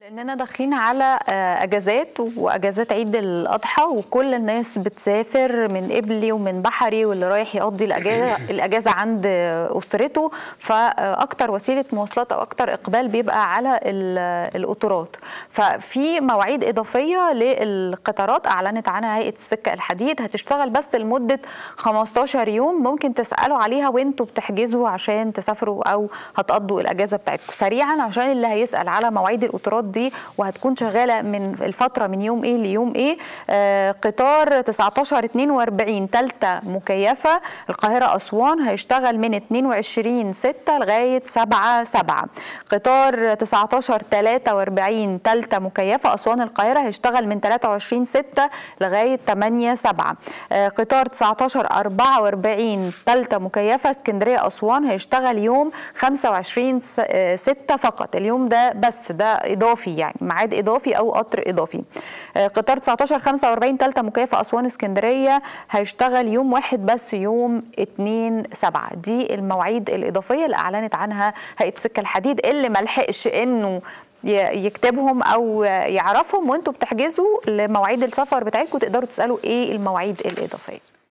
لاننا داخلين على اجازات واجازات عيد الاضحى وكل الناس بتسافر من قبلي ومن بحري واللي رايح يقضي الاجازه الاجازه عند اسرته فاكتر وسيله مواصلات او اكتر اقبال بيبقى على القطارات ففي مواعيد اضافيه للقطارات اعلنت عنها هيئه السكه الحديد هتشتغل بس لمده 15 يوم ممكن تسالوا عليها وانتوا بتحجزوا عشان تسافروا او هتقضوا الاجازه بتاعتكم سريعا عشان اللي هيسال على مواعيد القطارات دي وهتكون شغاله من الفتره من يوم ايه ليوم ايه آه قطار 19 42 ثالثه مكيفه القاهره اسوان هيشتغل من 22 6 لغايه 7 7 قطار 19 43 ثالثه مكيفه اسوان القاهره هيشتغل من 23 6 لغايه 8 7 آه قطار 19 44 ثالثه مكيفه اسكندريه اسوان هيشتغل يوم 25 6 فقط اليوم ده بس ده اضافي يعني ميعاد اضافي او قطر اضافي قطار 19 45 ثالثه مكيفه اسوان اسكندريه هيشتغل يوم واحد بس يوم 2 7 دي المواعيد الاضافيه اللي اعلنت عنها هيئه سكه الحديد اللي ما لحقش انه يكتبهم او يعرفهم وانتوا بتحجزوا لمواعيد السفر بتاعتكم تقدروا تسالوا ايه المواعيد الاضافيه